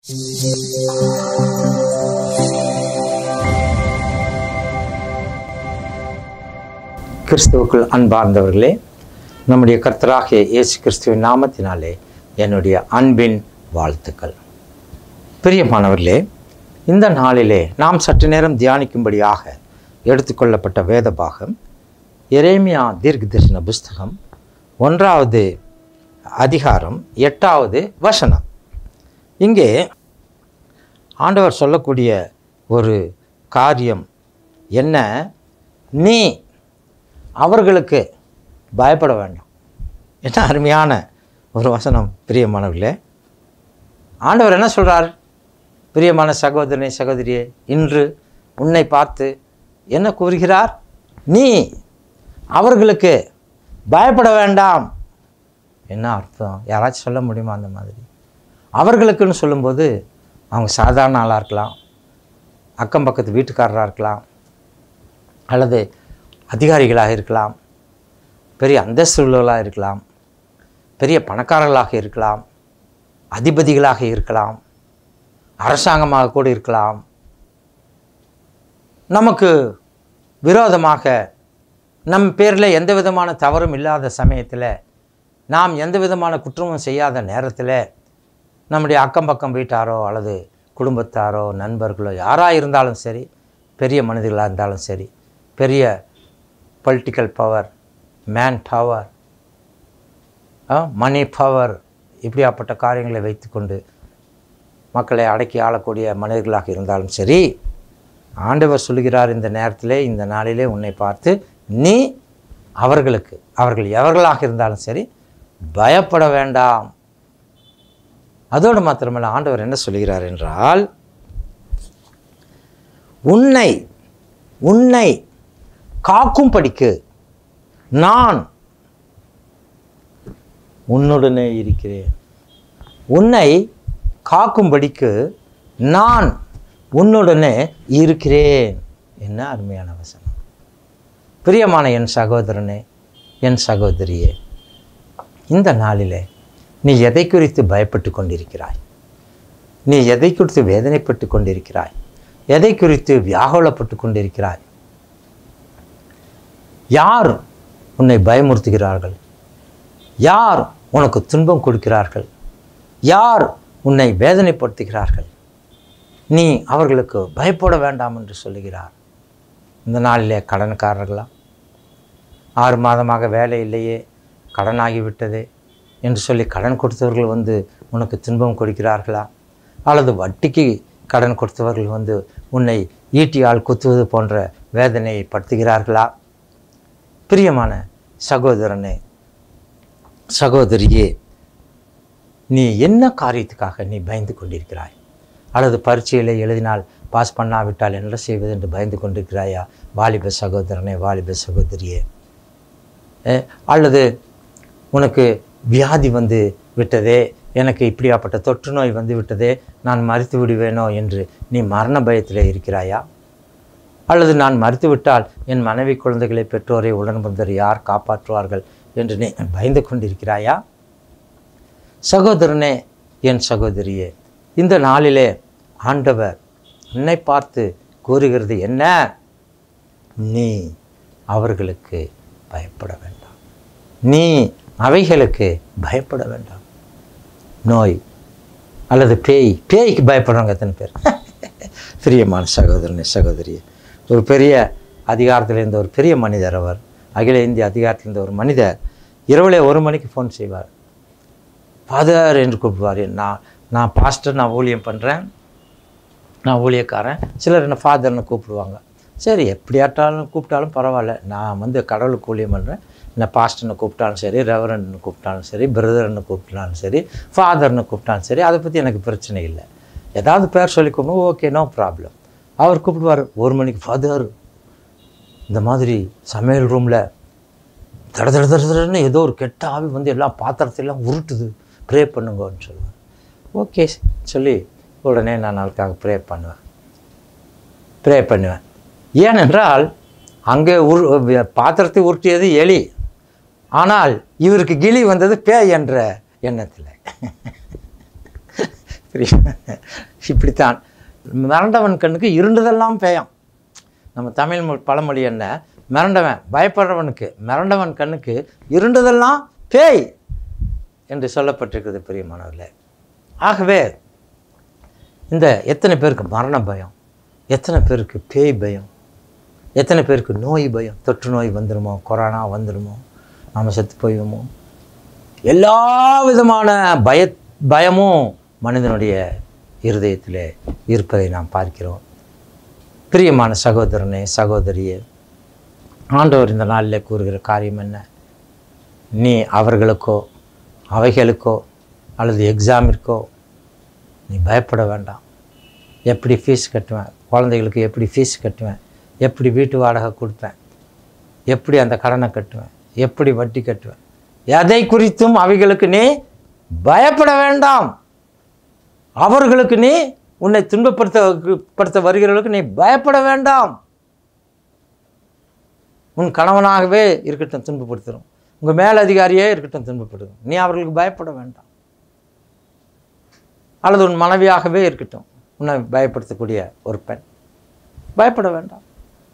கிறிஸ்துவுக்குள் அன்பார்ந்தவர்களே நம்முடைய கர்த்தராகிய இயேசு கிறிஸ்துவின் நாமத்தினாலே என்னுடைய அன்பின் வாழ்த்துக்கள் பிரியமானவர்களே இந்த நாளிலே நாம் சற்று நேரம் தியானிக்கும்படியாக எடுத்துக்கொள்ளப்பட்ட வேத பாகம் எரேமியா தீர்க்க தரிசன புஸ்தகம் ஒன்றாவது அதிகாரம் எட்டாவது வசனம் இங்கே ஆண்டவர் சொல்லக்கூடிய ஒரு காரியம் என்ன நீ அவர்களுக்கு பயப்பட வேண்டாம் என்ன அருமையான ஒரு வசனம் பிரியமானவர்களே ஆண்டவர் என்ன சொல்கிறார் பிரியமான சகோதரனே சகோதரியே இன்று உன்னை பார்த்து என்ன கூறுகிறார் நீ அவர்களுக்கு பயப்பட வேண்டாம் என்ன அர்த்தம் யாராச்சும் சொல்ல முடியுமா அந்த மாதிரி அவர்களுக்குன்னு சொல்லும்போது அவங்க சாதாரண ஆளாக இருக்கலாம் அக்கம் பக்கத்து வீட்டுக்காரராக இருக்கலாம் அல்லது அதிகாரிகளாக இருக்கலாம் பெரிய அந்தஸ்துள்ளவர்களாக இருக்கலாம் பெரிய பணக்காரர்களாக இருக்கலாம் அதிபதிகளாக இருக்கலாம் அரசாங்கமாக கூட இருக்கலாம் நமக்கு விரோதமாக நம் பேரில் எந்த விதமான தவறும் இல்லாத சமயத்தில் நாம் எந்த விதமான குற்றமும் செய்யாத நேரத்தில் நம்முடைய அக்கம் பக்கம் வீட்டாரோ அல்லது குடும்பத்தாரோ நண்பர்களோ யாராக இருந்தாலும் சரி பெரிய மனிதர்களாக இருந்தாலும் சரி பெரிய political power man power money power இப்படியாப்பட்ட காரியங்களை வைத்துக்கொண்டு மக்களை அடக்கி ஆளக்கூடிய மனிதர்களாக இருந்தாலும் சரி ஆண்டவர் சொல்கிறார் இந்த நேரத்திலே இந்த நாளிலே உன்னை பார்த்து நீ அவர்களுக்கு அவர்கள் எவர்களாக இருந்தாலும் சரி பயப்பட வேண்டாம் அதோடு மாத்திரமல்ல ஆண்டவர் என்ன சொல்கிறார் என்றால் உன்னை உன்னை காக்கும்படிக்கு நான் உன்னுடனே இருக்கிறேன் உன்னை காக்கும்படிக்கு நான் உன்னுடனே இருக்கிறேன் என்ன அருமையான வசனம் பிரியமான என் சகோதரனே என் சகோதரியே இந்த நாளிலே நீ எதை குறித்து பயப்பட்டு கொண்டிருக்கிறாய் நீ எதை குறித்து வேதனைப்பட்டு கொண்டிருக்கிறாய் எதை குறித்து வியாகுலப்பட்டு கொண்டிருக்கிறாய் யார் உன்னை பயமுறுத்துகிறார்கள் யார் உனக்கு துன்பம் கொடுக்கிறார்கள் யார் உன்னை வேதனைப்படுத்துகிறார்கள் நீ அவர்களுக்கு பயப்பட வேண்டாம் என்று சொல்லுகிறார் இந்த நாளிலே கடன்காரர்களா ஆறு மாதமாக வேலை இல்லையே கடனாகிவிட்டதே என்று சொல்லி கடன் கொடுத்தவர்கள் வந்து உனக்கு துன்பம் கொடுக்கிறார்களா அல்லது வட்டிக்கு கடன் கொடுத்தவர்கள் வந்து உன்னை ஈட்டியால் குத்துவது போன்ற வேதனையை படுத்துகிறார்களா பிரியமான சகோதரனே சகோதரியே நீ என்ன காரியத்துக்காக நீ பயந்து கொண்டிருக்கிறாய் அல்லது பரீட்சையில் எழுதினால் பாஸ் பண்ணாவிட்டால் என்ன செய்வது என்று பயந்து கொண்டிருக்கிறாயா வாலிப சகோதரனே வாலிப சகோதரியே அல்லது உனக்கு வியாதி வந்து விட்டதே எனக்கு இப்படியாப்பட்ட தொற்று நோய் வந்து விட்டதே நான் மறித்து விடுவேனோ என்று நீ மரண பயத்தில் இருக்கிறாயா அல்லது நான் மறுத்து விட்டால் என் மனைவி குழந்தைகளை பெற்றோரை உடன் வந்தர் யார் காப்பாற்றுவார்கள் என்று நீ பயந்து கொண்டிருக்கிறாயா சகோதரனே என் சகோதரியே இந்த நாளிலே ஆண்டவர் உன்னை பார்த்து கூறுகிறது என்ன நீ அவர்களுக்கு பயப்பட வேண்டாம் நீ அவைகளுக்கு பயப்பட வேண்டாம் நோய் அல்லது பேய் பேய்க்கு பயப்படுறவங்க எத்தனை பேர் பிரியமான சகோதரனே சகோதரி ஒரு பெரிய அதிகாரத்தில் இருந்த ஒரு பெரிய மனிதர் அவர் அகில இந்திய அதிகாரத்தில் இருந்த ஒரு மனிதர் இரவுலே ஒரு மணிக்கு ஃபோன் செய்வார் ஃபாதர் என்று கூப்பிடுவார் நான் நான் பாஸ்டர் நான் ஊழியம் பண்ணுறேன் நான் ஊழியக்காரன் சிலர் என்ன ஃபாதர்னு கூப்பிடுவாங்க சரி எப்படியாட்டாலும் கூப்பிட்டாலும் பரவாயில்ல நான் வந்து கடவுளுக்கு ஊழியம் பண்ணுறேன் என்ன பாஸ்டர்னு கூப்பிட்டாலும் சரி ரெவரண்ட்னு கூப்பிட்டாலும் சரி பிரதர்னு கூப்பிட்டாலும் சரி ஃபாதர்னு கூப்பிட்டாலும் சரி அதை பற்றி எனக்கு பிரச்சனை இல்லை ஏதாவது பேர் சொல்லி கூப்பிடும் ஓகே நோ ப்ராப்ளம் அவர் கூப்பிடுவார் ஒரு மணிக்கு ஃபாதர் இந்த மாதிரி சமையல் ரூமில் தட தட தட தடன்னு ஏதோ ஒரு கெட்ட ஆவி வந்து எல்லா பாத்திரத்தையெல்லாம் உருட்டுது ப்ரே பண்ணுங்கன்னு சொல்லுவார் ஓகே சொல்லி உடனே நான் அதுக்காக ப்ரே பண்ணுவேன் ப்ரே பண்ணுவேன் ஏனென்றால் அங்கே உரு பாத்திரத்தை உருட்டியது எலி ஆனால் இவருக்கு கிளி வந்தது பேய் என்ற எண்ணத்தில் புரியுது இப்படித்தான் மிரண்டவன் கண்ணுக்கு இருண்டதெல்லாம் பேயம் நம்ம தமிழ் மொழி பழமொழி என்ன மிரண்டவன் பயப்படுறவனுக்கு மிரண்டவன் கண்ணுக்கு இருண்டதெல்லாம் பேய் என்று சொல்லப்பட்டிருக்கிறது பிரியமானவர்களே ஆகவே இந்த எத்தனை பேருக்கு மரண பயம் எத்தனை பேருக்கு பேய் பயம் எத்தனை பேருக்கு நோய் பயம் தொற்று நோய் வந்துடுமோ கொரோனா வந்துடுமோ நாம் செத்து போயிடுமோ எல்லா விதமான பய பயமும் மனிதனுடைய இருதயத்தில் இருப்பதை நாம் பார்க்கிறோம் பிரியமான சகோதரனே சகோதரியே ஆண்டவர் இந்த நாளில் கூறுகிற காரியம் என்ன நீ அவர்களுக்கோ அவைகளுக்கோ அல்லது எக்ஸாமிற்கோ நீ பயப்பட வேண்டாம் எப்படி ஃபீஸ் கட்டுவேன் குழந்தைகளுக்கு எப்படி ஃபீஸ் கட்டுவேன் எப்படி வீட்டு வாடகை கொடுப்பேன் எப்படி அந்த கடனை கட்டுவேன் எப்படி வட்டி கட்டுவேன் எதை குறித்தும் அவைகளுக்கு நீ பயப்பட வேண்டாம் அவர்களுக்கு நீ உன்னை துன்பப்படுத்த படுத்த வருகிறவர்களுக்கு நீ பயப்பட வேண்டாம் உன் கணவனாகவே இருக்கட்டும் துன்பப்படுத்துகிறோம் உங்கள் மேலதிகாரியே இருக்கட்டும் துன்பப்படுத்தும் நீ அவர்களுக்கு பயப்பட வேண்டாம் அல்லது உன் மனைவியாகவே இருக்கட்டும் உன்னை பயப்படுத்தக்கூடிய ஒரு பெண் பயப்பட வேண்டாம்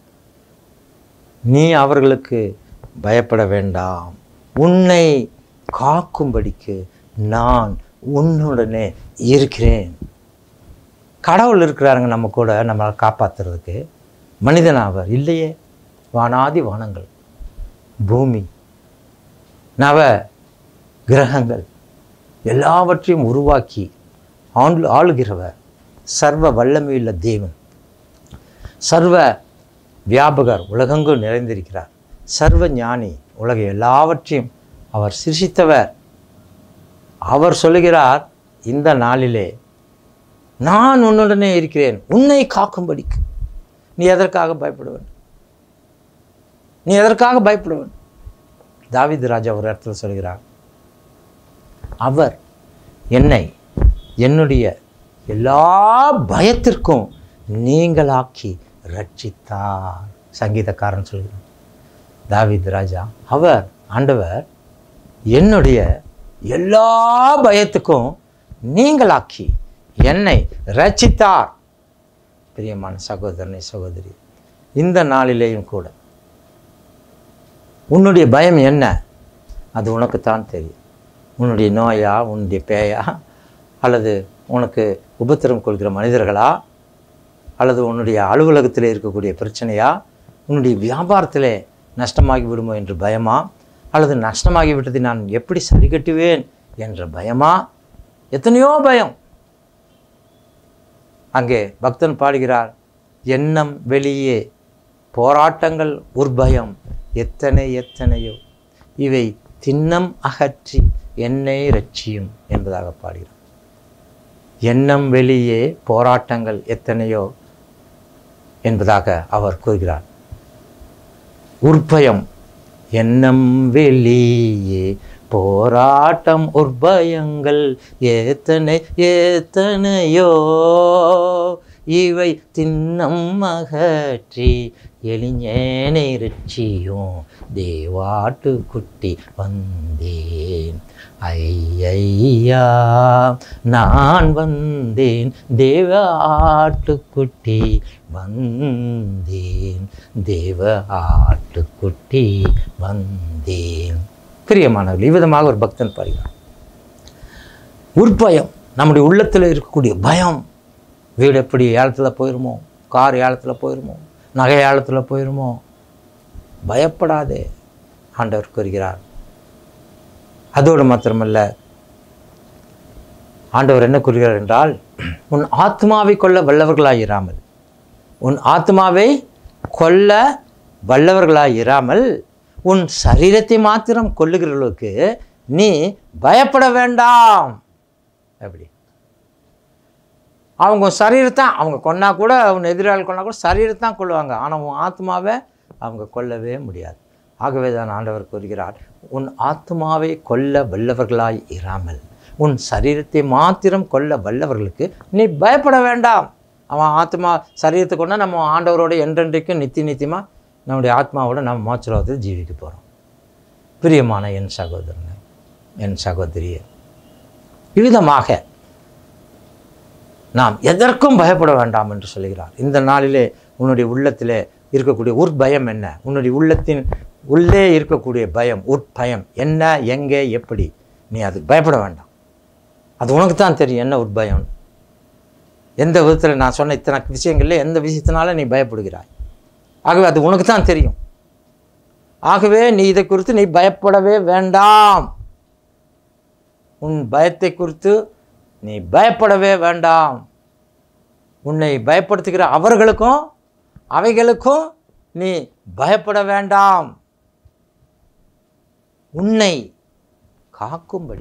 நீ அவர்களுக்கு பயப்பட வேண்டாம் உன்னை காக்கும்படிக்கு நான் உன்னுடனே இருக்கிறேன் கடவுள் இருக்கிறாருங்க நம்ம கூட நம்மளை காப்பாற்றுறதுக்கு மனிதன் அவர் இல்லையே வானாதி வானங்கள் பூமி நவ கிரகங்கள் எல்லாவற்றையும் உருவாக்கி ஆண்டு ஆளுகிறவர் சர்வ வல்லமையுள்ள தேவன் சர்வ வியாபகர் உலகெங்கும் நிறைந்திருக்கிறார் சர்வ ஞானி உலக எல்லாவற்றையும் அவர் சிருஷித்தவர் அவர் சொல்லுகிறார் இந்த நாளிலே நான் உன்னுடனே இருக்கிறேன் உன்னை காக்கும்படிக்கு நீ எதற்காக பயப்பட வேண்டும் நீ எதற்காக பயப்பட வேண்டும் தாவீது ராஜா ஒரு இடத்துல சொல்கிறார் அவர் என்னை என்னுடைய எல்லா பயத்திற்கும் நீங்களாக்கி ரட்சித்தார் சங்கீதக்காரன் சொல்கிறார் தாவீது ராஜா அவர் ஆண்டவர் என்னுடைய எல்லா பயத்துக்கும் நீங்களாக்கி என்னை ரட்சித்தார் பிரியமான சகோதரனை சகோதரி இந்த நாளிலேயும் கூட உன்னுடைய பயம் என்ன அது உனக்குத்தான் தெரியும் உன்னுடைய நோயா உன்னுடைய பேயா அல்லது உனக்கு உபத்திரம் கொள்கிற மனிதர்களா அல்லது உன்னுடைய அலுவலகத்தில் இருக்கக்கூடிய பிரச்சனையா உன்னுடைய வியாபாரத்தில் நஷ்டமாகி விடுமோ என்று பயமா அல்லது நஷ்டமாகி விட்டதை நான் எப்படி சரி கட்டுவேன் என்ற பயமா எத்தனையோ பயம் அங்கே பக்தன் பாடுகிறார் எண்ணம் வெளியே போராட்டங்கள் உற்பயம் எத்தனை எத்தனையோ இவை திண்ணம் அகற்றி என்னை ரட்சியும் என்பதாக பாடுகிறார் எண்ணம் வெளியே போராட்டங்கள் எத்தனையோ என்பதாக அவர் கூறுகிறார் உற்பயம் எண்ணம் வெளியே போராட்டம் உற்பயங்கள் எத்தனை எத்தனையோ இவை திண்ணம் அகற்றி எளிஞனை ரிச்சியும் தேவாட்டு குட்டி வந்தேன் ஐயா நான் வந்தேன் தேவ ஆட்டுக்குட்டி வந்தேன் தேவ ஆட்டுக்குட்டி வந்தேன் பிரியமானவர்கள் இவ்விதமாக ஒரு பக்தன் பாடுகிறான் உற்பயம் நம்முடைய உள்ளத்தில் இருக்கக்கூடிய பயம் வீடு எப்படி ஏலத்தில் போயிருமோ கார் ஏலத்தில் போயிருமோ நகை ஏலத்தில் போயிருமோ பயப்படாதே ஆண்டவர் கூறுகிறார் அதோடு மாத்திரமல்ல ஆண்டவர் என்ன கூறுகிறார் என்றால் உன் ஆத்மாவை கொள்ள வல்லவர்களாயிராமல் உன் ஆத்மாவை கொல்ல வல்லவர்களாயிராமல் உன் சரீரத்தை மாத்திரம் கொல்லுகிறவர்களுக்கு நீ பயப்பட வேண்டாம் எப்படி அவங்க உன் சரீரத்தான் அவங்க கொன்னா கூட அவன் எதிராளி கொன்னா கூட சரீரத்தான் கொள்ளுவாங்க ஆனால் உன் ஆத்மாவை அவங்க கொல்லவே முடியாது ஆகவே தான் ஆண்டவர் கூறுகிறார் உன் ஆத்மாவை கொல்ல வல்லவர்களாய் இராமல் உன் சரீரத்தை மாத்திரம் கொல்ல வல்லவர்களுக்கு நீ பயப்பட வேண்டாம் அவன் ஆத்மா சரீரத்தை கொண்டா நம்ம ஆண்டவரோட என்றென்றைக்கும் நித்திய நித்தியமாக நம்முடைய ஆத்மாவோட நம்ம மோச்சலோகத்தில் ஜீவிக்க போகிறோம் பிரியமான என் சகோதரனை என் சகோதரியே இவ்விதமாக நாம் எதற்கும் பயப்பட வேண்டாம் என்று சொல்கிறார் இந்த நாளிலே உன்னுடைய உள்ளத்திலே இருக்கக்கூடிய உட்பயம் என்ன உன்னுடைய உள்ளத்தின் உள்ளே இருக்கக்கூடிய பயம் உட்பயம் என்ன எங்கே எப்படி நீ அதுக்கு பயப்பட வேண்டாம் அது உனக்கு தான் தெரியும் என்ன உட்பயம் எந்த விதத்தில் நான் சொன்ன இத்தனை விஷயங்களில் எந்த விஷயத்தினால நீ பயப்படுகிறாய் ஆகவே அது உனக்கு தான் தெரியும் ஆகவே நீ இதை குறித்து நீ பயப்படவே வேண்டாம் உன் பயத்தை குறித்து நீ பயப்படவே வேண்டாம் உன்னை பயப்படுத்துகிற அவர்களுக்கும் அவைகளுக்கும் நீ பயப்பட வேண்டாம் உன்னை காக்கும்படி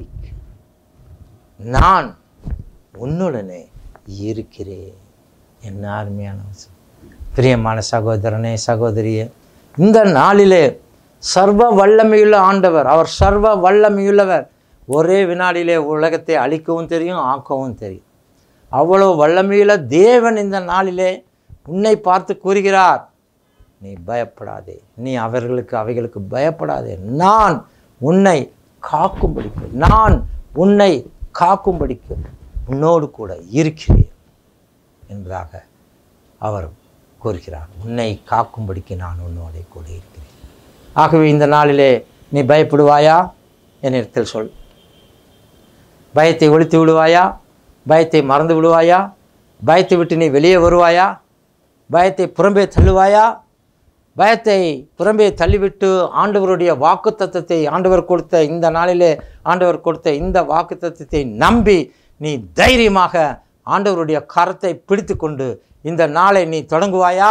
நான் உன்னுடனே இருக்கிறேன் என்ன அருமையான வசனம். பிரியமான சகோதரனே சகோதரியே இந்த நாளிலே சர்வ வல்லமையுள்ள ஆண்டவர் அவர் சர்வ வல்லமையுள்ளவர் ஒரே வினாடியிலே உலகத்தை அழிக்கவும் தெரியும் ஆக்கவும் தெரியும் அவ்வளோ வல்லமையுள்ள தேவன் இந்த நாளிலே உன்னை பார்த்து கூறுகிறார் நீ பயப்படாதே நீ அவர்களுக்கு அவைகளுக்கு பயப்படாதே நான் உன்னை காக்கும்படிக்கு நான் உன்னை காக்கும்படிக்கு உன்னோடு கூட இருக்கிறேன் என்பதாக அவர் கூறுகிறார் உன்னை காக்கும்படிக்கு நான் உன்னோட கூட இருக்கிறேன் ஆகவே இந்த நாளிலே நீ பயப்படுவாயா என்னிடத்தில் சொல் பயத்தை ஒழித்து விடுவாயா பயத்தை மறந்து விடுவாயா பயத்தை விட்டு நீ வெளியே வருவாயா பயத்தை புறம்பே தள்ளுவாயா பயத்தை புறம்பே தள்ளிவிட்டு ஆண்டவருடைய வாக்குத்தத்தத்தை ஆண்டவர் கொடுத்த இந்த நாளிலே ஆண்டவர் கொடுத்த இந்த வாக்குத்தத்தத்தை நம்பி நீ தைரியமாக ஆண்டவருடைய கரத்தை பிடித்து கொண்டு இந்த நாளை நீ தொடங்குவாயா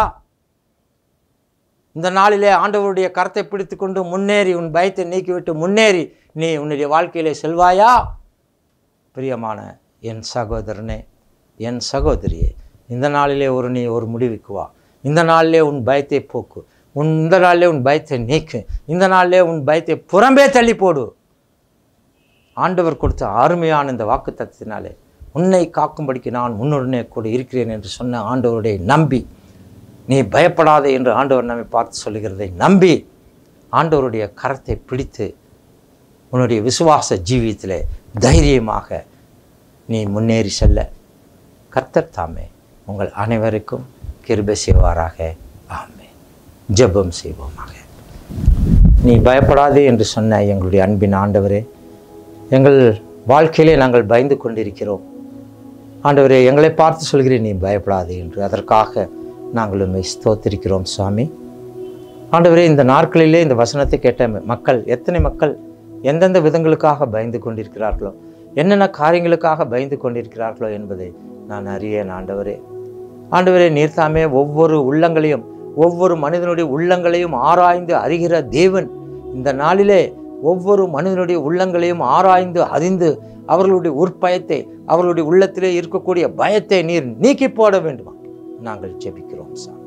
இந்த நாளிலே ஆண்டவருடைய கரத்தை பிடித்து கொண்டு முன்னேறி உன் பயத்தை நீக்கிவிட்டு முன்னேறி நீ உன்னுடைய வாழ்க்கையிலே செல்வாயா பிரியமான என் சகோதரனே என் சகோதரியே இந்த நாளிலே ஒரு நீ ஒரு முடிவுக்கு வா இந்த நாளிலே உன் பயத்தை போக்கு உன் இந்த நாளிலே உன் பயத்தை நீக்கு இந்த நாளிலே உன் பயத்தை புறம்பே தள்ளி போடு ஆண்டவர் கொடுத்த அருமையான இந்த வாக்குத்தத்தினாலே உன்னை காக்கும்படிக்கு நான் உன்னுடனே கூட இருக்கிறேன் என்று சொன்ன ஆண்டவருடைய நம்பி நீ பயப்படாதே என்று ஆண்டவர் நம்மை பார்த்து சொல்லுகிறதை நம்பி ஆண்டவருடைய கரத்தை பிடித்து உன்னுடைய விசுவாச ஜீவியத்திலே தைரியமாக நீ முன்னேறி செல்ல கர்த்தர் தாமே உங்கள் அனைவருக்கும் கிருபை செய்வாராக ஆமே ஜெபம் செய்வோமாக நீ பயப்படாதே என்று சொன்ன எங்களுடைய அன்பின் ஆண்டவரே எங்கள் வாழ்க்கையிலே நாங்கள் பயந்து கொண்டிருக்கிறோம் ஆண்டவரே எங்களை பார்த்து சொல்கிறேன் நீ பயப்படாதே என்று அதற்காக நாங்கள் உண்மை ஸ்தோத்திருக்கிறோம் சுவாமி ஆண்டவரே இந்த நாட்களிலே இந்த வசனத்தை கேட்ட மக்கள் எத்தனை மக்கள் எந்தெந்த விதங்களுக்காக பயந்து கொண்டிருக்கிறார்களோ என்னென்ன காரியங்களுக்காக பயந்து கொண்டிருக்கிறார்களோ என்பதை நான் அறியேன் ஆண்டவரே ஆண்டவரே நீர்த்தாமே ஒவ்வொரு உள்ளங்களையும் ஒவ்வொரு மனிதனுடைய உள்ளங்களையும் ஆராய்ந்து அறிகிற தேவன் இந்த நாளிலே ஒவ்வொரு மனிதனுடைய உள்ளங்களையும் ஆராய்ந்து அறிந்து அவர்களுடைய உற்பயத்தை அவர்களுடைய உள்ளத்திலே இருக்கக்கூடிய பயத்தை நீர் நீக்கி போட வேண்டுமா நாங்கள் ஜெபிக்கிறோம் சார்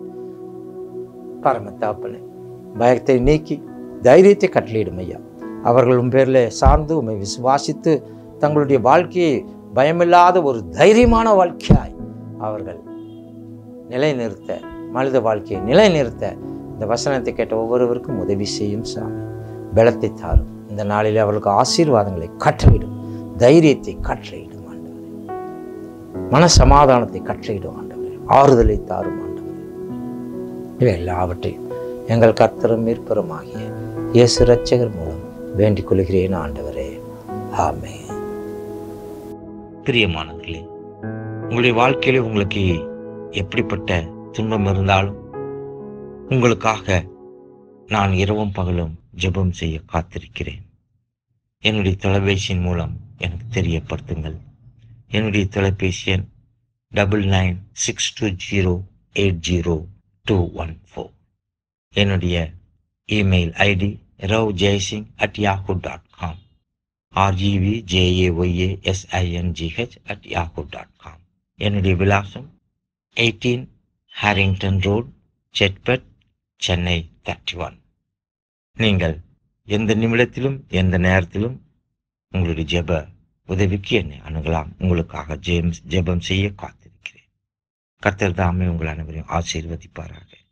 பரம தாப்பனே பயத்தை நீக்கி தைரியத்தை கட்டளையிடும் ஐயா அவர்கள் உன் பேரில் சார்ந்து உண்மை விசுவாசித்து தங்களுடைய வாழ்க்கையை பயமில்லாத ஒரு தைரியமான வாழ்க்கையாய் அவர்கள் நிலைநிறுத்த மனித வாழ்க்கையை நிலைநிறுத்த இந்த வசனத்தை கேட்ட ஒவ்வொருவருக்கும் உதவி செய்யும் சாமி பலத்தை தாரும் இந்த நாளில் அவர்களுக்கு ஆசீர்வாதங்களை கட்டளையிடும் தைரியத்தை கட்டளையிடும் ஆண்டவரே மன சமாதானத்தை கட்டளையிடும் ஆண்டவரே ஆறுதலை தாரும் ஆண்டவரே இவை எல்லாவற்றையும் எங்கள் கர்த்தரும் மீட்பருமாகிய இயேசு ரட்சகர் மூலம் வேண்டிக் கொள்கிறேன் ஆண்டவரே ஆமே பிரியமானவர்களே உங்களுடைய வாழ்க்கையில உங்களுக்கு எப்படிப்பட்ட துன்பம் இருந்தாலும் உங்களுக்காக நான் இரவும் பகலும் ஜெபம் செய்ய காத்திருக்கிறேன் என்னுடைய தொலைபேசியின் மூலம் எனக்கு தெரியப்படுத்துங்கள் என்னுடைய தொலைபேசி எண் double nine six two zero eight zero two one four என்னுடைய email ID Rav Jaisingh at Yahoo dot com R G V J A Y A S I N G H at Yahoo dot com என்னுடைய விலாசம் eighteen Harrington road Chetpet Chennai thirty one நீங்கள் எந்த நிமிடத்திலும் எந்த நேரத்திலும் உங்களுடைய ஜெப உதவிக்கு என்னை அணுகலாம் உங்களுக்காக ஜேம்ஸ் ஜெபம் செய்ய காத்திருக்கிறேன் கர்த்தர் தாமே உங்கள் அனைவரையும் ஆசீர்வதிப்பாராக